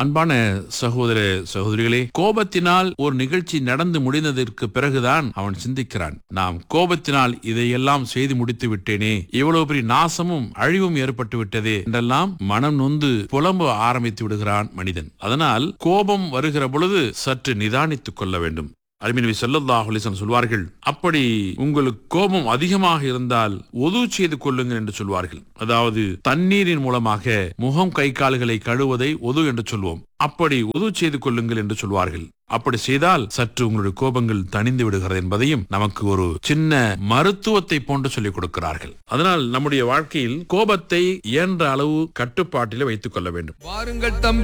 அன்பான சகோதர சகோதரிகளே கோபத்தினால் ஒரு நிகழ்ச்சி நடந்து முடிந்ததற்கு பிறகுதான் அவன் சிந்திக்கிறான் நாம் கோபத்தினால் இதையெல்லாம் செய்து முடித்து விட்டேனே இவ்வளவு பெரிய நாசமும் அழிவும் ஏற்பட்டு விட்டதே என்றெல்லாம் மனம் நொந்து புலம்ப ஆரம்பித்து விடுகிறான் மனிதன் அதனால் கோபம் வருகிற பொழுது சற்று நிதானித்துக் கொள்ள வேண்டும் அருமினவி செல்லல்லாஹ் அலிசன் சொல்வார்கள் அப்படி உங்களுக்கு கோபம் அதிகமாக இருந்தால் ஒது செய்து கொள்ளுங்கள் என்று சொல்வார்கள் அதாவது தண்ணீரின் மூலமாக முகம் கை கால்களை கழுவதை ஒது என்று சொல்வோம் அப்படி ஒது செய்து கொள்ளுங்கள் என்று சொல்வார்கள் அப்படி செய்தால் சற்று உங்களுடைய கோபங்கள் தணிந்து விடுகிறது என்பதையும் நமக்கு ஒரு சின்ன மருத்துவத்தை போன்று சொல்லிக் கொடுக்கிறார்கள் அதனால் நம்முடைய வாழ்க்கையில் கோபத்தை இயன்ற அளவு கட்டுப்பாட்டிலே வைத்துக் கொள்ள வேண்டும் வாருங்கள் தம்பி